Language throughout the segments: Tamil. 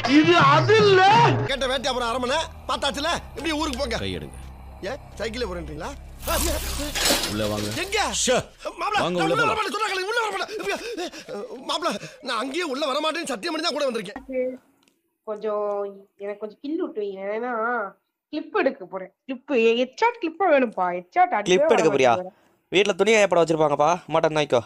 இது அது இல்ல கேட்ட வேட்டை அப்புறம் அரமனை பார்த்தாச்சுல இப்படி ஊருக்கு போங்க கை எடுங்க ஏன் சைக்கிளே போறேன்றீங்களா உள்ள வாங்க எங்க ஷே. மாப்ள, வாங்க, நான் உள்ள உள்ள போலாம். வரமாட்டேன், சொன்னாங்களே, உள்ள வரமாட்டேன். மாப்ள, நான் அங்கேயே உள்ள வரமாட்டேன்னு சத்தியம் பண்ணி தான் கூட வந்திருக்கேன் கொஞ்சம் எனக்கு கொஞ்சம் கில் விட்டு வைங்க ஏன்னா கிளிப் எடுக்க போறேன் கிளிப் ஹெட்ஷாட் கிளிப்பா வேணும்ப்பா ஹெட்ஷாட் கிளிப் எடுக்க போறியா வீட்ல துணி காயப்பட வச்சிருப்பாங்கப்பா மாட்டன் நாய்க்கோ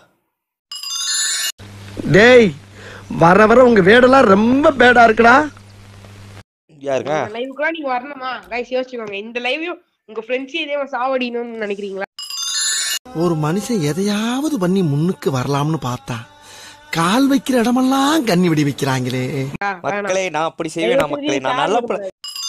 டேய் வர வர உங்க வேடெல்லாம் ரொம்ப பேடா இருக்குடா யாருங்க லைவுக்குலாம் நீங்க வரணுமா கைஸ் யோசிச்சுக்கோங்க இந்த லைவையும் உங்க ஃப்ரெண்ட்ஸே இதே மாதிரி சாவடிக்கணும்னு நினைக்கிறீங்களா ஒரு மனுஷன் எதையாவது பண்ணி முன்னுக்கு வரலாம்னு பார்த்தா கால் வைக்கிற இடமெல்லாம் கண்ணி வெடி வைக்கிறாங்களே மக்களே நான் அப்படி செய்வேன் நான் மக்களே நான் நல்ல பிள்ளை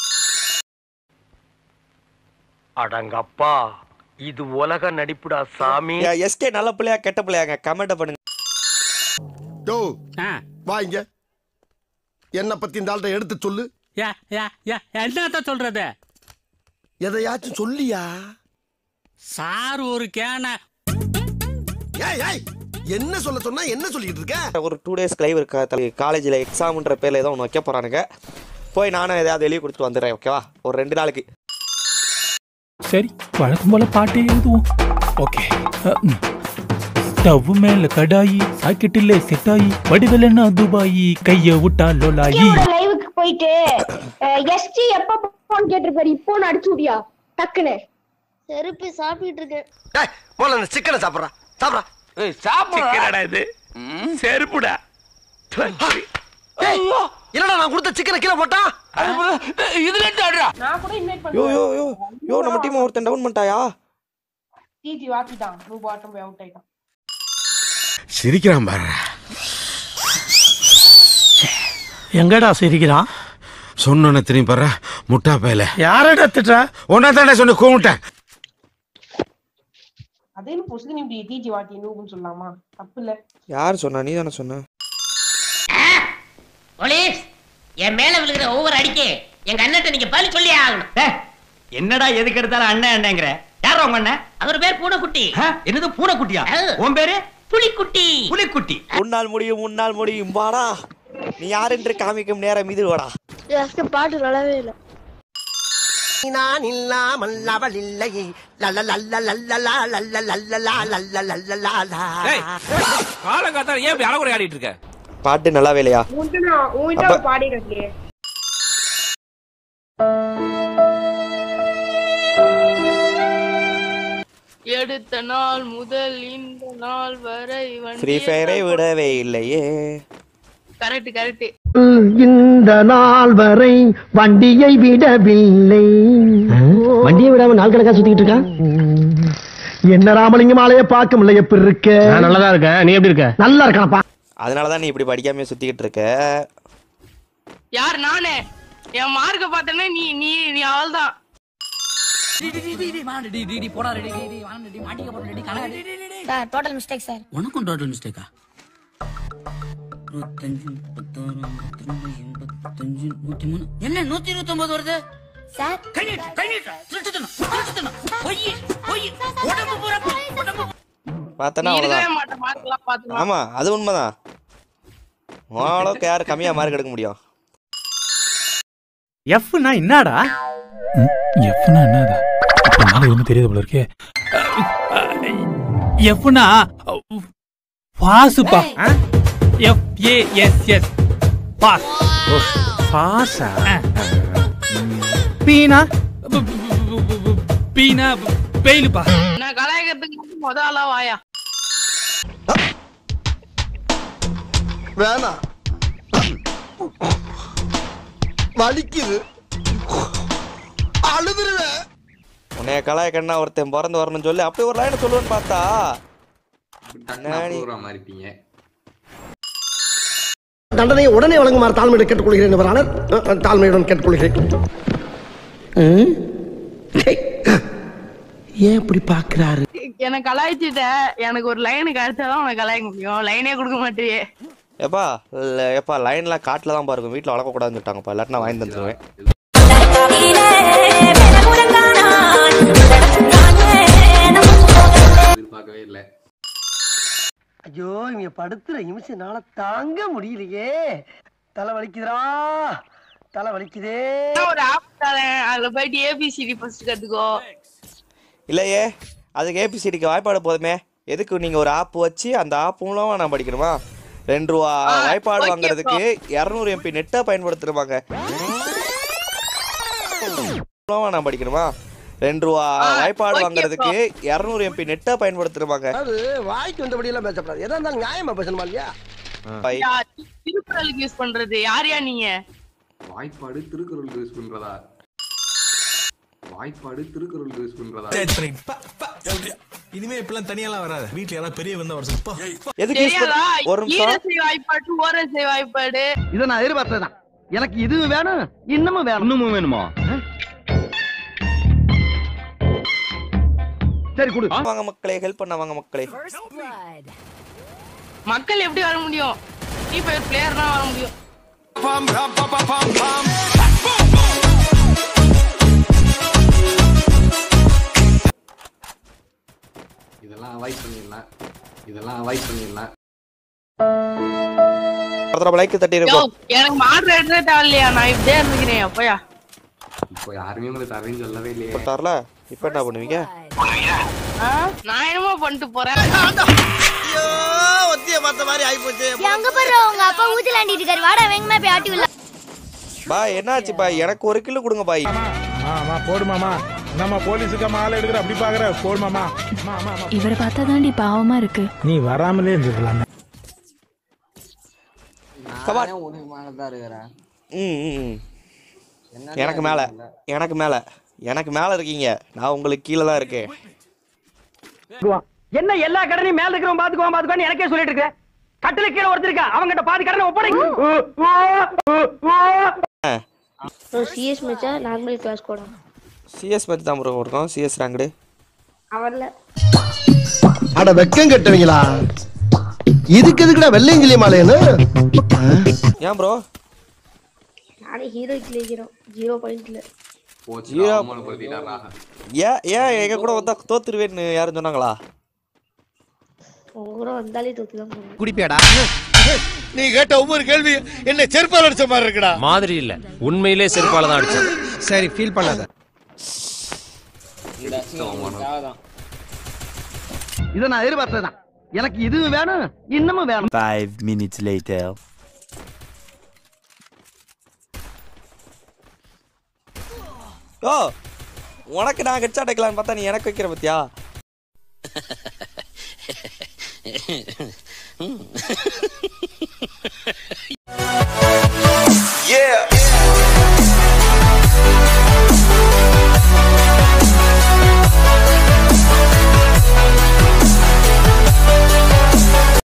அடங்கப்பா இது உலக நடிப்புடா சாமி எஸ்கே நல்ல பிள்ளையா கெட்ட பிள்ளையாங்க கமெண்ட் பண்ணுங்க டோ வா இங்க என்ன பத்தி இந்த ஆள்கிட்ட எடுத்து சொல்லு என்னத்த சொல்றது எதையாச்சும் சொல்லியா சார் ஒரு கேன ஏய் ஏய் என்ன சொல்ல சொன்னா என்ன சொல்லிட்டு இருக்க ஒரு டூ டேஸ் லைவ் இருக்கா காலேஜில் எக்ஸாம்ன்ற பேர்ல ஏதோ ஒன்று வைக்க போறானுங்க போய் நானும் எதையாவது வெளியே கொடுத்துட்டு வந்துடுறேன் ஓகேவா ஒரு ரெண்டு நாளைக்கு சரி வழக்கம் போல பாட்டே எழுதுவோம் ஓகே ஸ்டவ் மேல கடாயி சாக்கெட்டில் செட்டாயி வடிவலன்னா துபாயி கைய விட்டா லோலாயி லைவுக்கு போயிட்டு எஸ்டி எப்ப போன் கேட்டிருப்பாரு இப்போ அடிச்சு விடியா டக்குன்னு செருப்பு சாப்பிட்டு இருக்கேன் ஏய் போல அந்த சிக்கனை சாப்பிடுறா சாப்பிடுறா சாப்பிடா இது செருப்புடா ஏய், என்னடா நான் கொடுத்த சிக்கனை கீழே போட்டா இதுல ஆடுறா நான் கூட இன்வைட் யோ பண்ணேன் யோ யோ யோ நம்ம டீம் ஒருத்தன் டவுன் பண்ணிட்டாயா டிஜி வாத்திட்டான் ப்ளூ பாட்டம் போய் அவுட் ஆயிட்டான் சிரிக்கிறான் பாரு எங்கடா சிரிக்கிறான் சொன்ன திரும்பி பாரு முட்டா பயல யாரடா திட்டா ஒன்னா தானே சொன்ன கூமிட்டேன் அதே பொசுக்கு இப்படி டிஜி வாட்டி நூபுன்னு சொல்லலாமா தப்பு இல்ல யார் சொன்னா நீ தானே சொன்ன போலீஸ் என் மேல விழுகிற ஒவ்வொரு அடிக்கு எங்க அண்ணன் நீங்க பதில் சொல்லியே ஆகணும் என்னடா எதுக்கு எடுத்தாலும் அண்ணன் அண்ணங்கிற யார் உங்க அண்ணன் அவர் பேர் பூனைக்குட்டி ஆ, என்னது பூனைக்குட்டியா ஆ. உன் பேரு புலிக்குட்டி புலிக்குட்டி உன்னால் முடியும் முன்னால் முடியும் வாடா நீ யார் என்று காமிக்கும் நேரம் இது வாடா பாட்டு நல்லாவே இல்ல நான் இல்லாமல் அவள் இல்லை லல்ல லல்ல லல்லலா லல்ல லல்லலா லல்ல லல்லலா காலங்காத்தால ஏன் இப்படி அழகுறை ஆடிட்டு இருக்க பாட்டு நல்லாவே இல்லையா உன்கிட்ட நான் உன்கிட்ட அப்ப- ஒரு பாடி கட்டியே எடுத்த நாள் முதல் இந்த நாள் வரை ஃப்ரீ ஃபயரை விடவே இல்லையே கரெக்ட் கரெக்ட் இந்த நாள் வரை வண்டியை விடவில்லை வண்டியை விடாம நாள் கணக்கா சுத்திட்டு இருக்கான் என்ன ராமலிங்க மாலைய பார்க்க முடியல எப்படி இருக்க நல்லதா இருக்க நீ எப்படி இருக்க நல்லா இருக்கானப்பா அதனால தான் நீ இப்படி படிக்காம சுத்திக்கிட்டு இருக்க யார் நானே என் மார்க்க பார்த்தேன்னா நீ நீ நீ அவள் தான் சார் டோட்டல் மிஸ்டேக் சார் உனக்கும் டோட்டல் மிஸ்டேக்கா இருபத்தஞ்சு முப்பத்தாறு ஐம்பத்தி ரெண்டு எண்பத்தஞ்சு நூத்தி மூணு என்ன நூத்தி இருபத்தி ஒன்பது வருது சார் கை நீட்டு, கை நீட்டு. திருட்டுத்தனம், திருட்டுத்தனம். பொய், பொய். உடம்பு பூரா பொய், உடம்பு பார்த்தனா நீ அவ்வளோதான் இருக்கவே மாட்டேன் மார்க்கெல்லாம் பாத்துக்கலாம் ஆமா அது உண்மைதான் உன் அளவுக்கு யார் கம்மியா மார்க் எடுக்க முடியும் எஃப்னா என்னடா எஃப்னா என்னடா என்னால எதுவும் தெரியாது போல இருக்கே எஃப்னா பாசுப்பா F A S S pass பாஸா பீனா பீனா பெயிலுப்பா நான் கலாய்க்கிறதுக்கு மட்டும் முத ஆளா வாயா வேணாம் வலிக்குது அழுதுருவேன் உன்னைய கலாய்க்கண்ணா ஒருத்தன் பிறந்து வரணும்னு சொல்லி அப்படி ஒரு லைனை சொல்லுவேன்னு பார்த்தா இருப்பீங்க தண்டனையை உடனே வழங்குமாறு தாழ்மையுடன் கேட்டுக்கொள்கிறேன் இவரானர் தாழ்மையுடன் கேட்டுக்கொள்கிறேன் ம்? ஏன் இப்படி பாக்குறாரு எனக்கு கலாய்ச்சிட்ட எனக்கு ஒரு லைனுக்கு அடிச்சாதான் உனக்கு கலாய்க்க முடியும் லைனே கொடுக்க மாட்டியே எப்பா இல்ல, எப்பா லைன்லாம் காட்டில் தான் பாருங்க வீட்டில் வளர்க்கக்கூடாதுன்னு சொல்லிட்டாங்கப்பா இல்லாட்டி நான் வாங்கி தந்துருவேன் எதிர்பார்க்கவே இல்லை ஐயோ இவங்க படுத்துற நிமிஷம்னால தாங்க முடியலையே தலை வலிக்குதுடா தலை வலிக்குதே ஒரு ஆப் தரேன் அதுல போயிட்டு ஏபிசிடி ஃபர்ஸ்ட் கத்துக்கோ இல்லையே அதுக்கு ஏபிசிடிக்கு வாய்ப்பாடு போதுமே எதுக்கு நீங்கள் ஒரு ஆப் வச்சு அந்த ஆப் மூலமாக நான் படிக்கணுமா ரெண்டு ரூபா ஆ, வாய்ப்பாடு okay வாங்குறதுக்கு இரநூறு எம்பி நெட்டை பயன்படுத்தணுமாங்க மூலமா நான் படிக்கணுமா ரெண்டு ரூபா ஆ, வாய்ப்பாடு okay வாங்குறதுக்கு இரநூறு எம்பி நெட்டை பயன்படுத்தணுமாங்க அது வாய்க்கு வந்தபடி எல்லாம் பேசப்படாது எதா இருந்தாலும் நியாயமா பேசணுமா இல்லையா பை. யார் திருக்குறளுக்கு யூஸ் பண்றது யாரையா நீங்க வாய்ப்பாடு திருக்குறள் யூஸ் பண்றதா வாய்ப்பாடு திருக்குறள் யூஸ் பண்றதா இனிமே இப்பெல்லாம் தனியெல்லாம் வராது வீட்டுல யாராவது பெரிய வந்தா வர சொல்லுப்பா எதுக்கு யூஸ் தெரியாதா பண்ண ஒரு நிமிஷம் ஈரசை வாய்ப்பாடு ஓரசை வாய்ப்பாடு இதை நான் எதிர்பார்த்ததான் எனக்கு இதுவும் வேணும் இன்னமும் வேணும் இன்னமும் வேணுமா சரி கொடு வாங்க மக்களே ஹெல்ப் பண்ண வாங்க மக்களே மக்கள் எப்படி வர முடியும் ஃப்ரீ ஃபயர் பிளேயர் தான் வர முடியும் இதெல்லாம் அவாய்ட் பண்ணிடலாம் இதெல்லாம் அவாய்ட் பண்ணிடலாம் ஒருத்தர லைக் தட்டி யோ இருக்கும் எனக்கு மாடரேட்டரே தேவையில்லையா நான் இப்படியே இருந்துக்கிறேன் அப்பயா இப்போ யாருமே உங்களுக்கு தரேன்னு சொல்லவே இல்லையே போட்டார்ல இப்போ என்ன பண்ணுவீங்க ஆ? நான் என்னமோ பண்ணிட்டு போறேன் ஒத்திய பார்த்த மாதிரி ஆயிப்போச்சு அங்க பாரு உங்க அப்பா ஊஞ்சலாண்டிட்டு இருக்காரு வாடா வேங்கமா போய் ஆட்டி விடலாம் பாய் என்னாச்சு பாய் எனக்கு ஒரு கிலோ கொடுங்க பாய் ஆமா போடு மாமா நம்ம போலீஸுக்கு மாலை எடுக்கிற அப்படி பாக்குற போடு மாமா இவரை பார்த்தா தாண்டி பாவமா இருக்கு நீ வராமலே இருந்திருக்கலாம் ம் ம், ம் எனக்கு மேலே எனக்கு மேலே எனக்கு மேலே இருக்கீங்க நான் உங்களுக்கு கீழே தான் இருக்கேன் என்ன எல்லா கடனையும் மேல இருக்கிறவன் பாத்துக்குவான் பாத்துக்குவான்னு எனக்கே சொல்லிட்டு இருக்க கட்டில கீழே ஒருத்தர் இருக்கா அவங்கிட்ட பாதி கடனை ஒப்படை சிஎஸ் மச்சா நார்மல் கிளாஸ் கூட சிஎஸ் பற்றி தான் ப்ரோ இருக்கும் சிஎஸ் ரேங்க்டு அவர்ல அட வெக்கம் கட்டுவீங்களா இதுக்கு எதுக்குடா வெள்ளையங்கிலி மாலையன்னு ஏன் ப்ரோ நானே ஹீரோ கிளிக்கிறோம் ஜீரோ பாயிண்ட்ல போச்சு ஜீரோ. அவமானப்படுத்திட்டாரா ஏன் ஏன் எங்க கூட வந்தா தோத்துருவேன்னு யாரும் சொன்னாங்களா உங்க கூட வந்தாலே தோத்து தான் போகணும் குடிப்பியாடா நீ கேட்ட ஒவ்வொரு கேள்வி என்ன செருப்பால் அடிச்ச மாதிரி இருக்குடா மாதிரி இல்ல உண்மையிலே செருப்பால தான் அடிச்சது சரி ஃபீல் பண்ணாத இதை நான் எதிர்பார்த்ததான் எனக்கு இதுவும் வேணும் இன்னமும் வேணும் ஃபைவ் மினிட்ஸ் லேட்டர் ஓ உனக்கு நான் ஹெட்ஷாட் வைக்கலான்னு பார்த்தா நீ எனக்கு வைக்கிற பத்தியா Yeah.